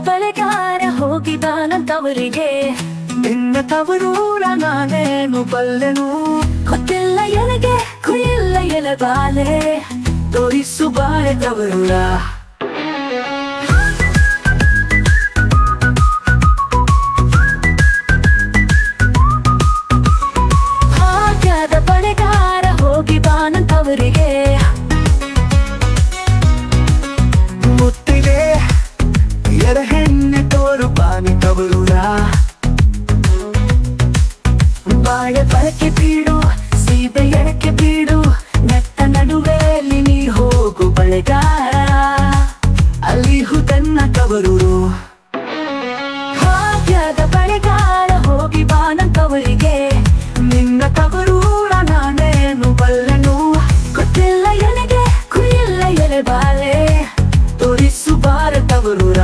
ಬಳೆಗಾರ ಹೋಗಿದಾನಂತವರಿಗೆ ನಿನ್ನ ತವರೂರ ನಾನೇನು ಬಲ್ಲೆನು ಗೊತ್ತಿಲ್ಲ ಎನಗೆ ಕುಯಿಲ್ಲ ಎಲೆಬಾಲೆ ತೋರಿಸು ಬಾಳೆ ತವರೂರ ಹಾಗಾದ ಬಳೆಗಾರ ಹೋಗಿ ಬಾನಂತವರಿಗೆ ಮುತ್ತಿಗೆ ಎರ ಹೆಣ್ಣೆ ತೋರು ಬಾನಿ ತವರೂರ ಬಾಳೆ ಬಳಕೆ ಬೀಡು ಸೀಬೆ ಎಡಕ್ಕೆ ಬೀಡು ನೆಟ್ಟ ನಡುವೆಯಲ್ಲಿ ನೀ ಹೋಗು ಬಳೆಗಾರ ಅಲ್ಲಿ ಹುದನ್ನ ತವರೂರು ಭಾಗ್ಯದ ಬಳೆಗಾರ ಹೋಗಿ ಬಾನಂತವರಿಗೆ ನಿನ್ನ ತವರೂರ ನಾನೇನು ಬಲ್ಲೆನು ಗೊತ್ತಿಲ್ಲ ಎನಗೆ ಕುಯಿಲ್ಲ ಎಲೆಬಾಲೆ ತೋರಿಸು ಬಾರೆ ತವರೂರ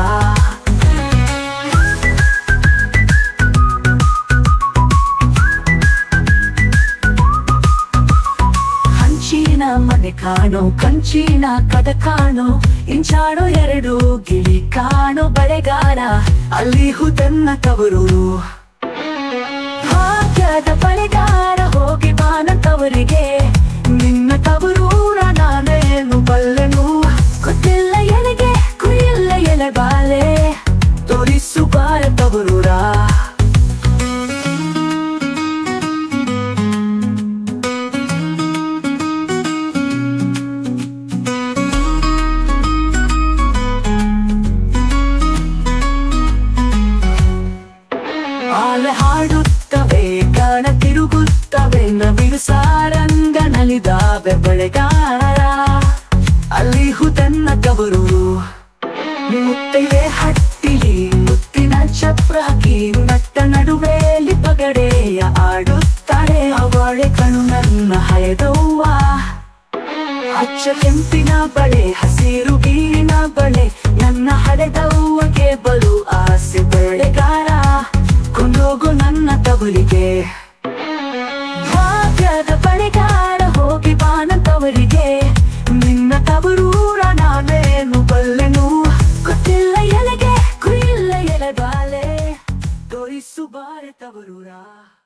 ಹಂಚಿನ ಮನೆ ಕಾಣೋ ಕಂಚಿನ ಕದ ಕಾಣೋ ಇಂಚಾಣೋ ಎರಡು ಗಿಳಿ ಕಾಣೋ ಬಳೆಗಾರ ಅಲ್ಲಿ ಹುದನ್ನ ತವರೂರು ಭಾಗ್ಯದ ಬಳೆಗಾರ ಹೋಗಿ ಬಾನಂತವರಿಗೆ ನಿನ್ನ ತವರೂರ ನಾನೇನು ಬಲ್ಲೆನು ಗೊತ್ತಿಲ್ಲ ಎನಗೆ ಕುಯಿಲ್ಲ ಎಲೆಬಾಲೆ ತೋರಿಸು ಬಾರೆ ತವರೂರ ಆಲೆ ಹಾಡುತ್ತವೆ ಕಣ ತಿರುಗುತ್ತವೆ ನವಿಲು ಸಾರಂಗ ನಲಿದಾವೆ ಬಳೆಗಾರ ಅಲ್ಲಿ ಹುದನ್ನ ತವರೂರು ಮುತ್ತಿಗೆ ಹಟ್ಟಿಲಿ ಮುತ್ತಿನ ಚಪ್ರ ಹಾಕಿ ನಟ್ಟ ನಡುವೆಯಲ್ಲಿ ಪಗಡೆಯ ಆಡುತ್ತಾಳೆ ಅವಳೆ ಕಣು ನನ್ನ ಹಯದವ್ವ ಹಚ್ಚ ಕೆಂಪಿನ ಬಳೆ ಹಸಿರು ಗೀರಿನ ಬಳೆ ನನ್ನ ಹಡೆದವ್ವಗೆ ಬಲು ಆಸೆ ಬೆಳೆಗಾರ ಕೊಂಡೋಗು ನನ್ನ ತವರಿಗೆ ಭಾಗ್ಯದ ಬಳೆಗಾರ ಹೋಗಿ ಬಾನಂತವರಿಗೆ ನಿನ್ನ ತವರೂರ ನಾನೇನು ಬಲ್ಲೆನು ಗೊತ್ತಿಲ್ಲ ಎಲೆಗೆ ಕುಯಿಲ್ಲ ಎಲೆ ಬಾಲೆ ತೋರಿಸು ಬಾರೆ ತವರೂರ